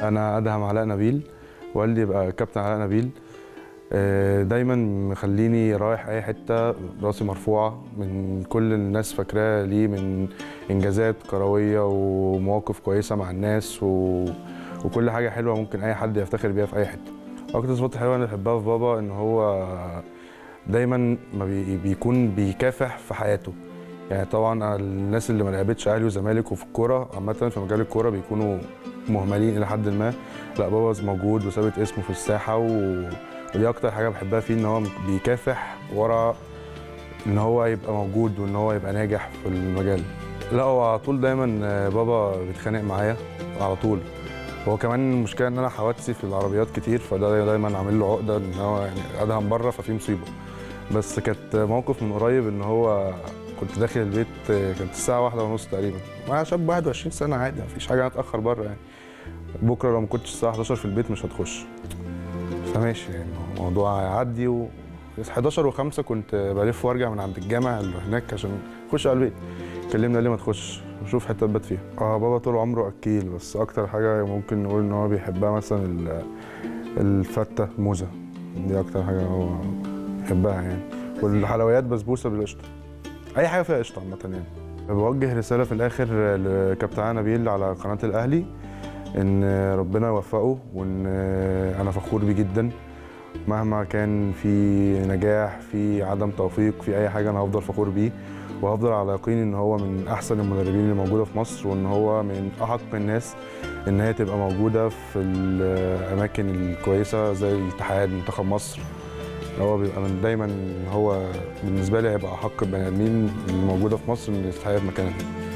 انا ادهم علاء نبيل والدي يبقى كابتن علاء نبيل آه، دايما مخليني رايح اي حته راسي مرفوعه من كل الناس فاكراه ليه من انجازات كرويه ومواقف كويسه مع الناس و... وكل حاجه حلوه ممكن اي حد يفتخر بيها في اي حته اكتر صفات حلوه انا بحبها في بابا ان هو دايما ما بي... بيكون بيكافح في حياته يعني طبعا الناس اللي ما لعبتش اهلي وزمالك وفي الكوره عامه في مجال الكوره بيكونوا مهملين الى حد ما لا بابا موجود وثابت اسمه في الساحه و... ودي اكتر حاجه بحبها فيه ان هو بيكافح ورا ان هو يبقى موجود وان هو يبقى ناجح في المجال لا هو على طول دايما آه، بابا بيتخانق معايا على طول هو كمان المشكله ان انا حوادثي في العربيات كتير فده دايما عامل له عقده ان هو يعني ادهم بره ففي مصيبه بس كانت موقف من قريب ان هو كنت داخل البيت آه، كانت الساعه واحدة ونص تقريبا وانا شاب 21 سنه عادي مفيش حاجه اتاخر بره يعني بكره لو ما كنتش الساعه 11 في البيت مش هتخش فماشي يعني الموضوع هيعدي و 11 و5 كنت بلف وارجع من عند الجامع اللي هناك عشان اخش على البيت كلمنا ليه ما تخش نشوف حته تبات فيها اه بابا طول عمره اكيل بس اكتر حاجه ممكن نقول ان هو بيحبها مثلا ال- الفته موزه دي اكتر حاجه هو بيحبها يعني والحلويات بسبوسه بالقشطه اي حاجه فيها قشطه عامه يعني بوجه رساله في الاخر لكابتن علي نبيل على قناه الاهلي ان ربنا يوفقه وان انا فخور بيه جدا مهما كان في نجاح في عدم توفيق في اي حاجه انا هفضل فخور بيه وهفضل على يقين ان هو من احسن المدربين اللي موجوده في مصر وان هو من احق الناس ان هي تبقى موجوده في الاماكن الكويسه زي الاتحاد منتخب مصر هو بيبقى من دايما هو بالنسبه لي هيبقى احق البني ادمين اللي موجوده في مصر ان يستحق مكانها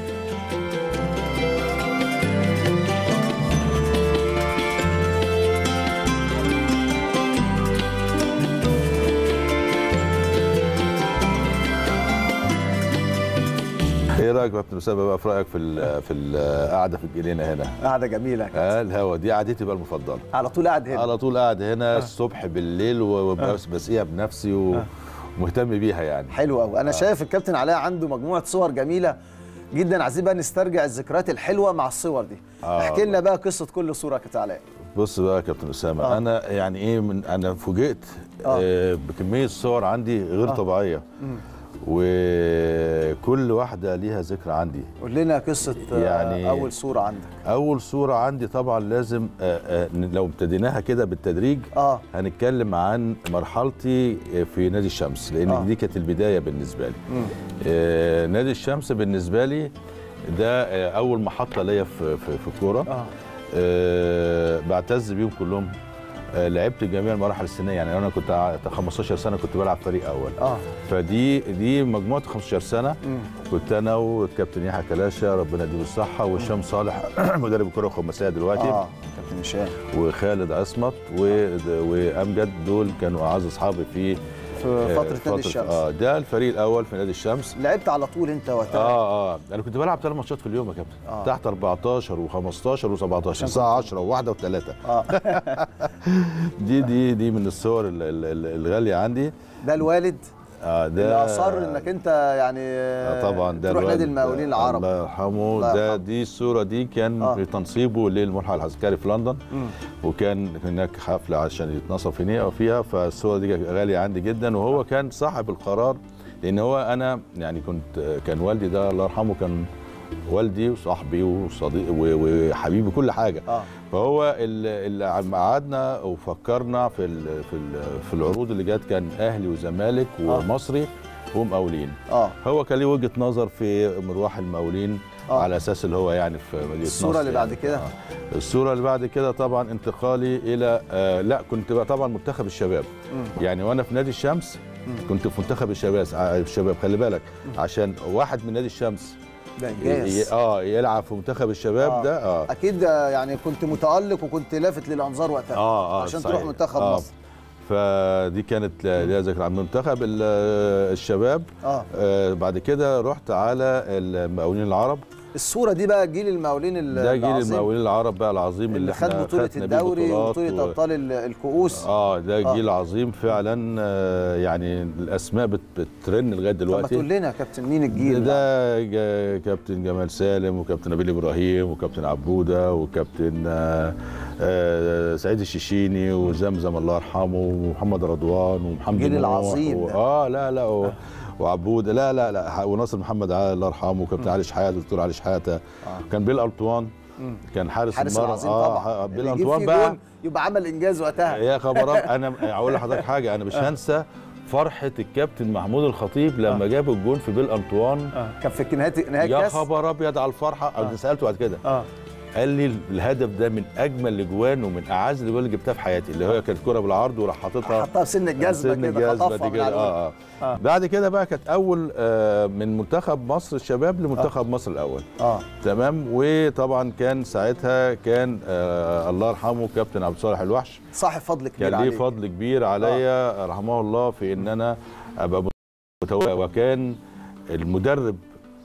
ايه رايك يا كابتن اسامه بقى في رايك في ال- في القعده في الجنينه هنا قاعده جميله كده اه الهوا دي قعدتي بقى المفضله على طول قاعد هنا على طول قاعد هنا الصبح بالليل وبسقيها بنفسي ومهتم بيها يعني حلو قوي انا شايف الكابتن علاء عنده مجموعه صور جميله جدا عايزين بقى نسترجع الذكريات الحلوه مع الصور دي آه. احكي لنا بقى قصه كل صوره يا كابتن علاء بص بقى يا كابتن اسامه آه. انا يعني ايه من انا فوجئت آه. آه. بكميه صور عندي غير آه. طبيعيه وكل واحده ليها ذكرى عندي قول لنا قصه آه، يعني- اول صوره عندك اول صوره عندي طبعا لازم آه، آه، لو ابتديناها كده بالتدريج اه هنتكلم عن مرحلتي في نادي الشمس لان آه. دي كانت البدايه بالنسبه لي مم. آه، نادي الشمس بالنسبه لي ده آه، اول محطه ليا في في في الكوره اه آه، بعتز بيهم كلهم آه، لعبت جميع المراحل السنيه يعني انا كنت ع- 15 سنه كنت بلعب فريق اول اه فدي دي مجموعه 15 سنه مم. كنت انا والكابتن يحيى كلاشه ربنا يديله الصحه وهشام صالح مدرب الكره الخماسيه دلوقتي اه كابتن هشام وخالد عصمت و- وامجد دول كانوا اعز اصحابي في في آه، فتره نادي الشمس اه ده الفريق الاول في نادي الشمس لعبت على طول انت وقتها اه اه انا كنت بلعب ثلاث ماتشات في اليوم يا كابتن آه. آه. تحت 14 و15 و17 عشان الساعه 10 و1 و3 اه دي دي دي من الصور ال- ال- ال- الغاليه عندي ده الوالد اه ده اللي اصر انك انت يعني آه طبعا ده تروح نادي الوالد، المقاولين العرب الله يرحمه الله ده يرحمه. دي الصوره دي كان آه. في تنصيبه للملحق العسكري في لندن مم. وكان هناك حفله عشان يتنصب فيها فيها فالصوره دي غاليه عندي جدا وهو كان صاحب القرار لان هو انا يعني كنت كان والدي ده الله يرحمه كان والدي وصاحبي وصديق و- وحبيبي كل حاجه اه فهو اللي اللي عم قعدنا وفكرنا في ال- في ال- في العروض اللي جت كان اهلي وزمالك ومصري ومقاولين اه هو كان ليه وجهه نظر في مروح المقاولين آه. آه. على اساس اللي هو يعني في مدينه الصورة نصر اللي بعد يعني. كده؟ آه. الصوره اللي بعد كده طبعا انتقالي الى آه لا كنت بقى طبعا منتخب الشباب مم. يعني وانا في نادي الشمس مم. كنت في منتخب الشباب آه، الشباب خلي بالك عشان واحد من نادي الشمس ده ي- انجاز ي- اه يلعب في منتخب الشباب آه. ده اه اكيد آه، يعني كنت متالق وكنت لافت للانظار وقتها اه اه عشان صحيح. تروح منتخب آه. مصر فدي كانت ليها ذكرى عن منتخب ال- الشباب اه آه بعد كده رحت على المقاولين العرب الصوره دي بقى جيل المقاولين ال- ده جيل العظيم المقاولين العرب بقى العظيم اللي, اللي خد احنا بطوله خدنا بيه الدوري بطولات وبطوله و- ابطال ال- الكؤوس اه ده آه. جيل عظيم فعلا آه يعني الاسماء بت- بترن لغايه طب ما دلوقتي تقول لنا يا كابتن مين الجيل ده جا- كابتن جمال سالم وكابتن نبيل ابراهيم وكابتن عبوده وكابتن آه آه سعيد الشيشيني وزمزم الله يرحمه ومحمد رضوان ومحمد الجيل نوح العظيم و... ده. اه لا لا و... وعبود لا لا لا وناصر محمد علي الله يرحمه وكابتن علي شحاته دكتور علي شحاته كان بيل الطوان كان حارس, حارس المرمى العظيم اه طبعا بيل اللي يجيب الطوان فيه بقى جون يبقى عمل انجاز وقتها يا خبر أب- انا اقول لحضرتك حاجه انا مش هنسى فرحه الكابتن محمود الخطيب لما جاب الجون في بيل انطوان كان في نهايه نهايه يا الكاس خبر ابيض على الفرحه انا سالته بعد كده اه قال لي الهدف ده من اجمل الاجوان ومن اعز الاجوان اللي جبتها في حياتي اللي هي كانت كره بالعرض وراح حاططها حطها في سن الجذبه سن كده الجذبة خطفها دي من كده على الأول. اه اه آه. بعد كده بقى كانت اول آه من منتخب مصر الشباب لمنتخب مصر الاول اه تمام وطبعا كان ساعتها كان آه الله يرحمه كابتن عبد الصالح الوحش صاحب فضل كبير كان ليه عليه فضل كبير عليا رحمه الله في ان انا ابقى متواجد وكان المدرب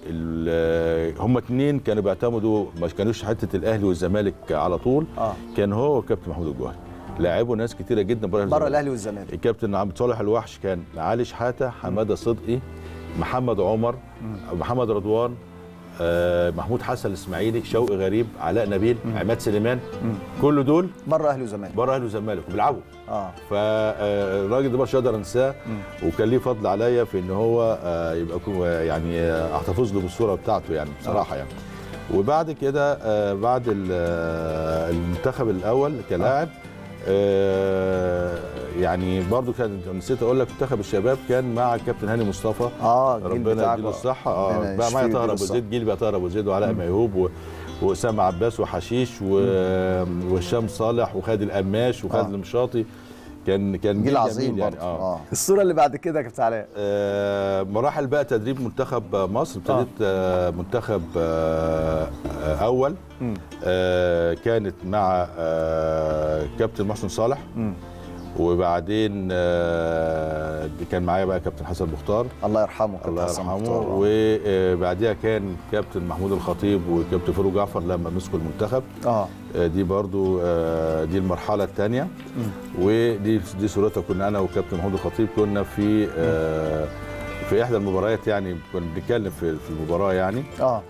ال- هم اتنين كانوا بيعتمدوا ما كانوش حته الاهلي والزمالك على طول اه كان هو وكابتن محمود الجوهري لعبوا ناس كتيره جدا بره بره الزمالك. الاهلي والزمالك الكابتن عبد صالح الوحش كان علي شحاته حماده صدقي محمد عمر محمد رضوان آه، محمود حسن الاسماعيلي شوقي غريب علاء نبيل عماد سليمان كل دول بره اهلي وزمالك بره اهلي والزمالك وبيلعبوا اه فالراجل ده مش هقدر انساه وكان ليه فضل عليا في ان هو آه، يبقى كو- يعني آه، احتفظ له بالصوره بتاعته يعني بصراحه يعني وبعد كده آه، بعد ال- آه، المنتخب الاول كلاعب آه، يعني برضو كان نسيت اقول لك منتخب الشباب كان مع الكابتن هاني مصطفى اه الجيل ربنا بتاعك يديله آه. الصحه ربنا اه بقى يشفيه معايا ويديله طاهر ابو الصحة. زيد جيل بقى طاهر ابو زيد وعلاء ميهوب و- واسامه عباس وحشيش و- وهشام صالح وخالد القماش وخالد آه. المشاطي كان كان جيل عظيم جميل برضه اه الصوره اللي بعد كده يا كابتن علاء آه، مراحل بقى تدريب منتخب مصر ابتديت آه. منتخب آه، آه، اول مم. آه، كانت مع آه، كابتن محسن صالح مم. وبعدين آه، كان معايا بقى كابتن حسن مختار الله يرحمه كابتن الله حسن يرحمه مختار. وبعديها كان كابتن محمود الخطيب وكابتن فاروق جعفر لما مسكوا المنتخب اه آه، دي برضو آه، دي المرحله الثانيه ودي دي صورتها كنا انا وكابتن محمود الخطيب كنا في آه، في احدى المباريات يعني كنا بنتكلم في في المباراه يعني اه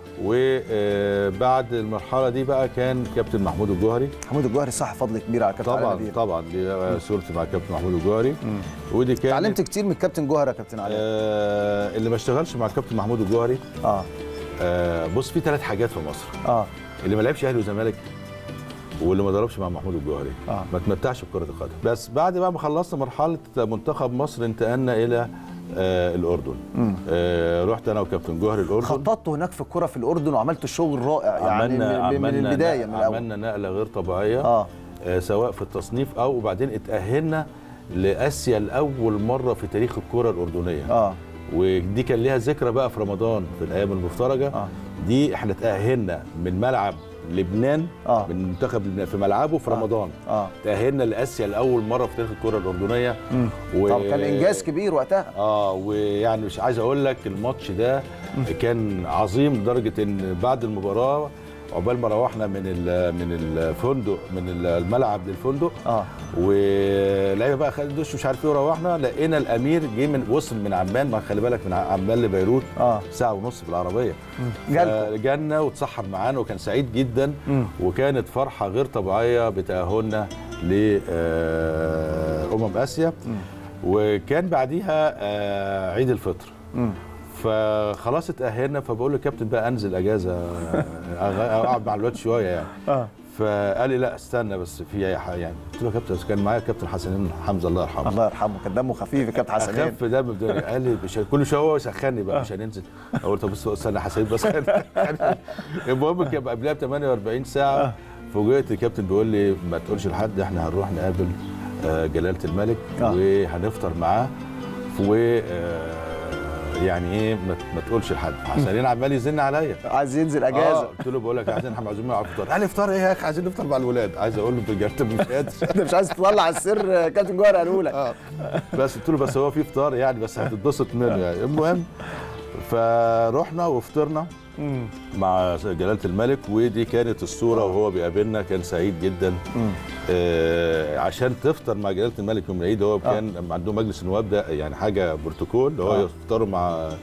وبعد المرحله دي بقى كان كابتن محمود الجوهري محمود الجوهري صح فضل كبير على كابتن علاء طبعا نبيل. طبعا دي بقى صورتي مع كابتن محمود الجوهري مم. ودي كانت اتعلمت كتير من الكابتن جوهر يا كابتن علاء آه اللي ما اشتغلش مع كابتن محمود الجوهري اه آه بص في ثلاث حاجات في مصر اه اللي ما لعبش اهلي وزمالك واللي ما ضربش مع محمود الجوهري آه. ما تمتعش بكره القدم بس بعد بقى ما خلصنا مرحله منتخب مصر انتقلنا الى آه الاردن مم. آه رحت انا وكابتن جوهري الاردن خططت هناك في الكرة في الأردن وعملت شغل رائع يعني عملنا من, من عملنا البداية من الأول عملنا نقله غير طبيعيه اه آه سواء في التصنيف او وبعدين اتاهلنا لاسيا لاول مره في تاريخ الكره الاردنيه اه ودي كان ليها ذكرى بقى في رمضان في الايام المفترجه آه. دي احنا تاهلنا من ملعب لبنان آه. من منتخب لبنان في ملعبه في آه. رمضان اه تاهلنا لاسيا لاول مره في تاريخ الكره الاردنيه مم. و... طب كان إنجاز كبير وقتها اه ويعني مش عايز اقول لك الماتش ده كان عظيم لدرجه ان بعد المباراه عقبال ما روحنا من ال- من الفندق من الملعب للفندق اه واللعيبه بقى خدت دش مش عارف ايه وروحنا لقينا الامير جه من وصل من عمان ما خلي بالك من عمان لبيروت اه ساعه ونص في العربيه جالكم جالنا واتسحر معانا وكان سعيد جدا مم. وكانت فرحه غير طبيعيه بتاهلنا لامم اسيا وكان بعديها آه، عيد الفطر مم. فخلاص اتاهلنا فبقول له كابتن بقى انزل اجازه آه، أغ- اقعد مع الواد شويه يعني اه فقال لي لا استنى بس في اي حاجه يعني قلت له يا كابتن بس كان معايا كابتن حسنين حمزه الله يرحمه الله يرحمه كان دمه خفيف يا كابتن حسنين اخف دم في الدنيا قال لي مش كل شويه هو يسخني بقى مش هننزل اقول طب بص استنى حسين بس المهم كان قبلها ب 48 ساعه فوجئت الكابتن بيقول لي ما تقولش لحد احنا هنروح نقابل آه، جلاله الملك آه. وهنفطر معاه و آه، يعني ايه ما ما تقولش لحد حسنين عمال يزن عليا عايز ينزل اه اجازه قلت له بقول لك يا حسين احنا معزومين على الفطار قال لي افطار ايه يا اخي عايزين نفطر مع الولاد عايز اقول له بجد مش قادر انت مش عايز تطلع السر يا كابتن جوهر قالوا لك اه بس قلت له بس هو في فطار يعني بس هتتبسط منه يعني المهم فرحنا وفطرنا مم. مع جلاله الملك ودي كانت الصوره وهو بيقابلنا كان سعيد جدا مم. آه عشان تفطر مع جلاله الملك يوم العيد هو كان عندهم مجلس النواب ده يعني حاجه بروتوكول اللي هو آه. يفطروا مع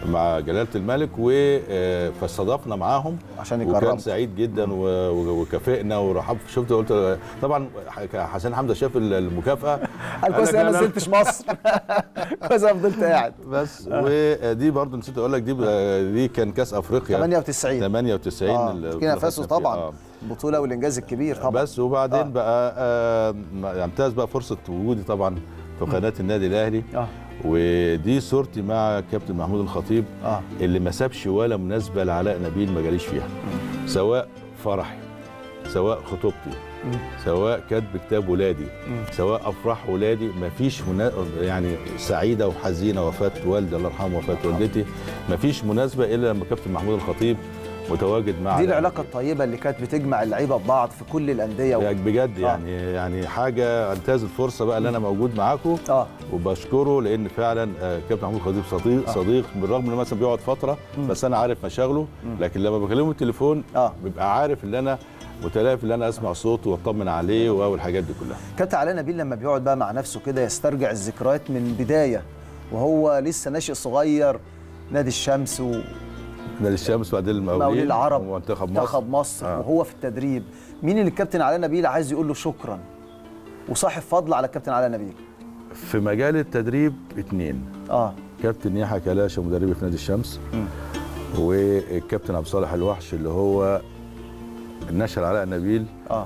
مع جلاله الملك و آه، فاستضافنا معاهم عشان وكان يكرموا سعيد جدا و- و- وكافئنا ورحب شفت قلت طبعا حسين حمزه شاف المكافاه قال كويس لك انا ما أنا- نزلتش مصر كويس انا فضلت قاعد بس ودي برضو نسيت اقول لك دي دي كان كاس افريقيا 98 98 اه اللي- بوركينا فاسو اللي طبعا آه. البطوله والانجاز الكبير طبعا بس وبعدين آه. آه. بقى آه امتاز بقى فرصه وجودي طبعا في قناه النادي الاهلي اه ودي صورتي مع كابتن محمود الخطيب اه اللي ما سابش ولا مناسبه لعلاء نبيل ما جاليش فيها سواء فرحي سواء خطوبتي مم. سواء كتب كتاب ولادي مم. سواء افراح ولادي ما فيش منا... يعني سعيده وحزينه وفاه والدي الله يرحمه وفاه والدتي ما فيش مناسبه الا لما كابتن محمود الخطيب متواجد مع دي علاء العلاقه الطيبه اللي كانت بتجمع اللعيبه ببعض في كل الانديه و... يعني بجد آه. يعني يعني حاجه انتهز الفرصه بقى اللي انا موجود معاكم اه وبشكره لان فعلا آه، كابتن محمود خطيب صديق آه. صديق بالرغم انه مثلا بيقعد فتره مم. بس انا عارف مشاغله مم. لكن لما بكلمه التليفون اه بيبقى عارف ان انا متلافي ان انا اسمع صوته واطمن عليه والحاجات دي كلها كابتن علاء نبيل لما بيقعد بقى مع نفسه كده يسترجع الذكريات من بدايه وهو لسه ناشئ صغير نادي الشمس نادي الشمس وبعدين المقاولين ومقاولين العرب ومنتخب مصر ومنتخب مصر آه. وهو في التدريب مين اللي الكابتن علاء نبيل عايز يقول له شكرا وصاحب فضل على الكابتن علاء نبيل في مجال التدريب اتنين اه كابتن يحيى كلاشه مدربي في نادي الشمس مم. والكابتن عبد الصالح الوحش اللي هو نشر علاء نبيل اه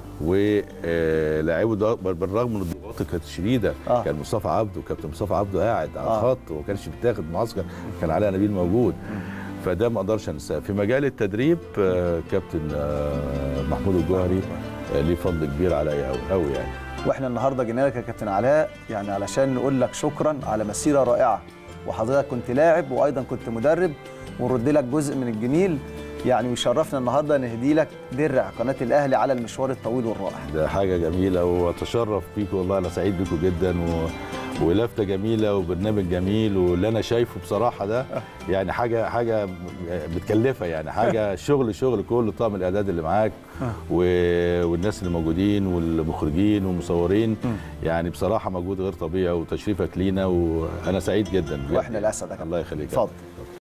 ولاعيبه ده بالرغم من الضغوطات كانت شديده آه. كان مصطفى عبده كابتن مصطفى عبده قاعد على آه. الخط وما كانش بيتاخد معسكر كان علاء نبيل موجود فده ما اقدرش انساه في مجال التدريب آه، كابتن آه، محمود الجوهري آه، ليه فضل كبير عليا قوي قوي يعني واحنا النهارده جينا لك يا كابتن علاء يعني علشان نقول لك شكرا على مسيره رائعه وحضرتك كنت لاعب وايضا كنت مدرب ونرد لك جزء من الجميل يعني ويشرفنا النهارده نهدي لك درع قناه الاهلي على المشوار الطويل والرائع ده حاجه جميله واتشرف بيكم والله انا سعيد بيكم جدا و... ولفته جميله وبرنامج جميل واللي انا شايفه بصراحه ده يعني حاجه حاجه متكلفه يعني حاجه شغل شغل كل طاقم الاعداد اللي معاك و... والناس اللي موجودين والمخرجين والمصورين يعني بصراحه مجهود غير طبيعي وتشريفك لينا وانا سعيد جدا بجد. واحنا الاسد يا كابتن الله يخليك اتفضل